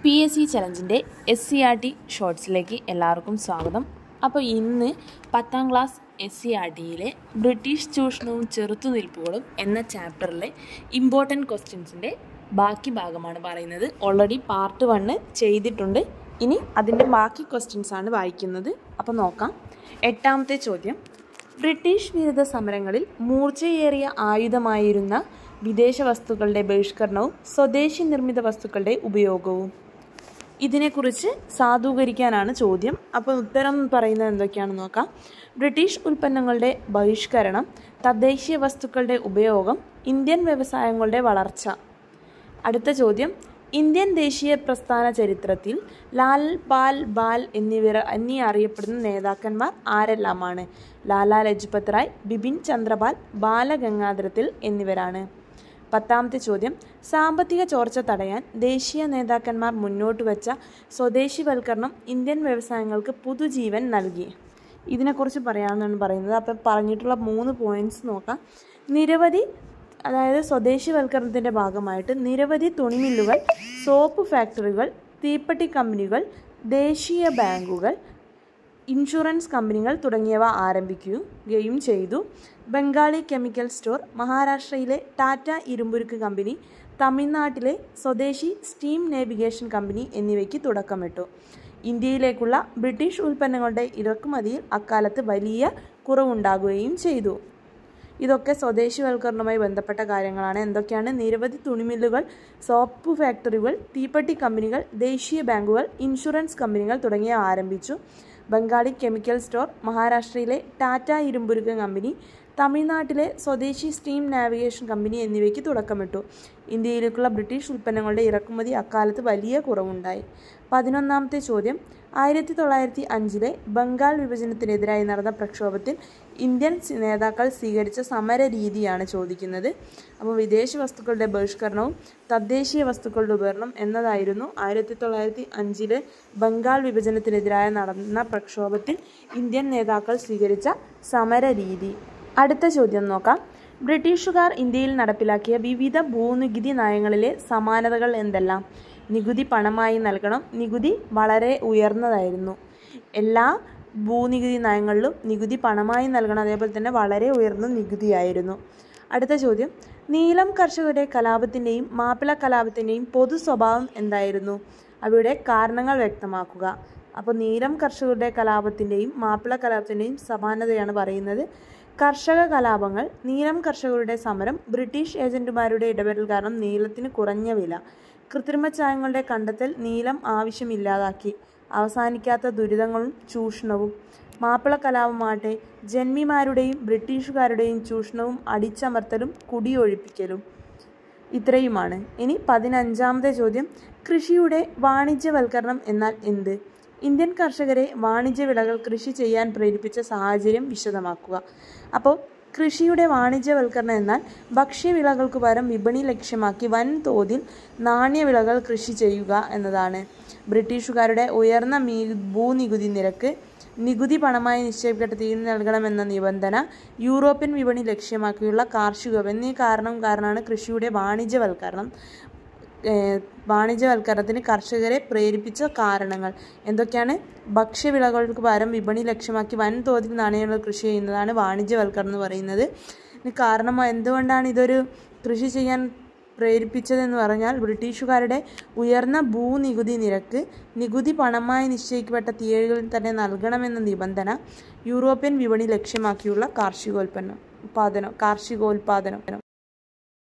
P S C ചലഞ്ചിൻ്റെ S C R T ഷോർട്സിലേക്ക് എല്ലാവർക്കും സ്വാഗതം അപ്പോൾ ഇന്ന് പത്താം ക്ലാസ് എസ് സി ആർ ടിയിലെ ബ്രിട്ടീഷ് ചൂഷണവും ചെറുത്തുനിൽപ്പുകളും എന്ന ചാപ്റ്ററിലെ ഇമ്പോർട്ടൻറ്റ് ക്വസ്റ്റ്യൻസിൻ്റെ ബാക്കി ഭാഗമാണ് പറയുന്നത് ഓൾറെഡി പാർട്ട് വണ്ണ് ചെയ്തിട്ടുണ്ട് ഇനി അതിൻ്റെ ബാക്കി ക്വസ്റ്റ്യൻസ് ആണ് വായിക്കുന്നത് അപ്പോൾ നോക്കാം എട്ടാമത്തെ ചോദ്യം ബ്രിട്ടീഷ് വിരുദ്ധ സമരങ്ങളിൽ മൂർച്ചയേറിയ ആയുധമായിരുന്ന വിദേശ വസ്തുക്കളുടെ ബഹിഷ്കരണവും സ്വദേശി നിർമ്മിത വസ്തുക്കളുടെ ഉപയോഗവും ഇതിനെക്കുറിച്ച് സാധൂകരിക്കാനാണ് ചോദ്യം അപ്പോൾ ഉത്തരം പറയുന്നത് എന്തൊക്കെയാണെന്ന് നോക്കാം ബ്രിട്ടീഷ് ഉൽപ്പന്നങ്ങളുടെ ബഹിഷ്കരണം തദ്ദേശീയ വസ്തുക്കളുടെ ഉപയോഗം ഇന്ത്യൻ വ്യവസായങ്ങളുടെ വളർച്ച അടുത്ത ചോദ്യം ഇന്ത്യൻ ദേശീയ പ്രസ്ഥാന ചരിത്രത്തിൽ ലാൽ ബാൽ ബാൽ എന്നിവർ എന്നീ അറിയപ്പെടുന്ന നേതാക്കന്മാർ ആരെല്ലാമാണ് ലാലാ ലജ്പത് റായ് ബിപിൻ ചന്ദ്രപാൽ ബാലഗംഗാധരത്തിൽ എന്നിവരാണ് പത്താമത്തെ ചോദ്യം സാമ്പത്തിക ചോർച്ച തടയാൻ ദേശീയ നേതാക്കന്മാർ മുന്നോട്ട് വെച്ച സ്വദേശിവൽക്കരണം ഇന്ത്യൻ വ്യവസായങ്ങൾക്ക് പുതുജീവൻ നൽകി ഇതിനെക്കുറിച്ച് പറയാമെന്നാണ് പറയുന്നത് അപ്പം പറഞ്ഞിട്ടുള്ള മൂന്ന് പോയിന്റ്സ് നോക്കാം നിരവധി അതായത് സ്വദേശിവൽക്കരണത്തിൻ്റെ ഭാഗമായിട്ട് നിരവധി തുണിമില്ലുകൾ സോപ്പ് ഫാക്ടറികൾ തീപ്പെട്ടി കമ്പനികൾ ദേശീയ ബാങ്കുകൾ ഇൻഷുറൻസ് കമ്പനികൾ തുടങ്ങിയവ ആരംഭിക്കുകയും ചെയ്തു ബംഗാളി കെമിക്കൽ സ്റ്റോർ മഹാരാഷ്ട്രയിലെ ടാറ്റ ഇരുമ്പുരുക്ക് കമ്പനി തമിഴ്നാട്ടിലെ സ്വദേശി സ്റ്റീം നേവിഗേഷൻ കമ്പനി എന്നിവയ്ക്ക് തുടക്കമിട്ടു ഇന്ത്യയിലേക്കുള്ള ബ്രിട്ടീഷ് ഉൽപ്പന്നങ്ങളുടെ ഇറക്കുമതിയിൽ അക്കാലത്ത് വലിയ കുറവുണ്ടാകുകയും ചെയ്തു ഇതൊക്കെ സ്വദേശിവൽക്കരണവുമായി ബന്ധപ്പെട്ട കാര്യങ്ങളാണ് എന്തൊക്കെയാണ് നിരവധി തുണിമില്ലുകൾ സോപ്പ് ഫാക്ടറികൾ തീപ്പെട്ടി കമ്പനികൾ ദേശീയ ബാങ്കുകൾ ഇൻഷുറൻസ് കമ്പനികൾ തുടങ്ങിയവ ആരംഭിച്ചു ബംഗാളി കെമിക്കൽ സ്റ്റോർ മഹാരാഷ്ട്രയിലെ ടാറ്റ ഇരുമ്പുരുക്ക് കമ്പനി തമിഴ്നാട്ടിലെ സ്വദേശി സ്റ്റീം നാവിഗേഷൻ കമ്പനി എന്നിവയ്ക്ക് തുടക്കമിട്ടു ഇന്ത്യയിലേക്കുള്ള ബ്രിട്ടീഷ് ഉൽപ്പന്നങ്ങളുടെ ഇറക്കുമതി അക്കാലത്ത് വലിയ കുറവുണ്ടായി പതിനൊന്നാമത്തെ ചോദ്യം ആയിരത്തി തൊള്ളായിരത്തി അഞ്ചിലെ ബംഗാൾ വിഭജനത്തിനെതിരായി നടന്ന പ്രക്ഷോഭത്തിൽ ഇന്ത്യൻ നേതാക്കൾ സ്വീകരിച്ച സമര രീതിയാണ് ചോദിക്കുന്നത് അപ്പോൾ വിദേശ വസ്തുക്കളുടെ ബഹിഷ്കരണവും തദ്ദേശീയ വസ്തുക്കളുടെ ഉപകരണം എന്നതായിരുന്നു ആയിരത്തി തൊള്ളായിരത്തി അഞ്ചിലെ ബംഗാൾ വിഭജനത്തിനെതിരായി നടന്ന പ്രക്ഷോഭത്തിൽ ഇന്ത്യൻ നേതാക്കൾ സ്വീകരിച്ച സമര രീതി അടുത്ത ചോദ്യം നോക്കാം ബ്രിട്ടീഷുകാർ ഇന്ത്യയിൽ നടപ്പിലാക്കിയ വിവിധ ഭൂനികുതി നയങ്ങളിലെ സമാനതകൾ എന്തെല്ലാം നികുതി പണമായി നൽകണം നികുതി വളരെ ഉയർന്നതായിരുന്നു എല്ലാ ഭൂനികുതി നയങ്ങളിലും നികുതി പണമായി നൽകണം അതേപോലെ തന്നെ വളരെ ഉയർന്ന നികുതിയായിരുന്നു അടുത്ത ചോദ്യം നീലം കർഷകരുടെ കലാപത്തിൻ്റെയും മാപ്പിള കലാപത്തിൻ്റെയും പൊതു സ്വഭാവം എന്തായിരുന്നു അവയുടെ കാരണങ്ങൾ വ്യക്തമാക്കുക അപ്പോൾ നീലം കർഷകരുടെ കലാപത്തിൻ്റെയും മാപ്പിള കലാപത്തിൻ്റെയും സമാനതയാണ് പറയുന്നത് കർഷക കലാപങ്ങൾ നീലം കർഷകരുടെ സമരം ബ്രിട്ടീഷ് ഏജന്റുമാരുടെ ഇടപെടൽ കാരണം നീലത്തിന് കുറഞ്ഞ വില കൃത്രിമ ചായങ്ങളുടെ കണ്ടെത്തൽ നീലം ആവശ്യമില്ലാതാക്കി അവസാനിക്കാത്ത ദുരിതങ്ങളും ചൂഷണവും മാപ്പിള കലാപമാകട്ടെ ജന്മിമാരുടെയും ബ്രിട്ടീഷുകാരുടെയും ചൂഷണവും അടിച്ചമർത്തലും കുടിയൊഴിപ്പിക്കലും ഇത്രയുമാണ് ഇനി പതിനഞ്ചാമത്തെ ചോദ്യം കൃഷിയുടെ വാണിജ്യവൽക്കരണം എന്നാൽ എന്ത് ഇന്ത്യൻ കർഷകരെ വാണിജ്യ വിളകൾ കൃഷി ചെയ്യാൻ പ്രേരിപ്പിച്ച സാഹചര്യം വിശദമാക്കുക അപ്പോൾ കൃഷിയുടെ വാണിജ്യവൽക്കരണം എന്നാൽ ഭക്ഷ്യവിളകൾക്ക് പകരം വിപണി ലക്ഷ്യമാക്കി വൻതോതിൽ നാണ്യവിളകൾ കൃഷി ചെയ്യുക എന്നതാണ് ബ്രിട്ടീഷുകാരുടെ ഉയർന്ന മീ ഭൂനികുതി നിരക്ക് നികുതി പണമായി നിശ്ചയിക്കപ്പെട്ട തീരുമാനം നൽകണമെന്ന നിബന്ധന യൂറോപ്യൻ വിപണി ലക്ഷ്യമാക്കിയുള്ള കാർഷിക എന്നീ കാരണം കാരണമാണ് കൃഷിയുടെ വാണിജ്യവൽക്കരണം വാണിജ്യവൽക്കരണത്തിന് കർഷകരെ പ്രേരിപ്പിച്ച കാരണങ്ങൾ എന്തൊക്കെയാണ് ഭക്ഷ്യവിളകൾക്ക് പകരം വിപണി ലക്ഷ്യമാക്കി വൻതോതിൽ നാണയങ്ങൾ കൃഷി ചെയ്യുന്നതാണ് വാണിജ്യവൽക്കരണം എന്ന് പറയുന്നത് കാരണം എന്തുകൊണ്ടാണ് ഇതൊരു കൃഷി ചെയ്യാൻ പ്രേരിപ്പിച്ചതെന്ന് പറഞ്ഞാൽ ബ്രിട്ടീഷുകാരുടെ ഉയർന്ന ഭൂനികുതി നിരക്ക് നികുതി പണമായി നിശ്ചയിക്കപ്പെട്ട തീയതികളിൽ തന്നെ നൽകണമെന്ന നിബന്ധന യൂറോപ്യൻ വിപണി ലക്ഷ്യമാക്കിയുള്ള കാർഷികോൽപ്പന്നം ഉൽപാദനം കാർഷികോൽപാദനം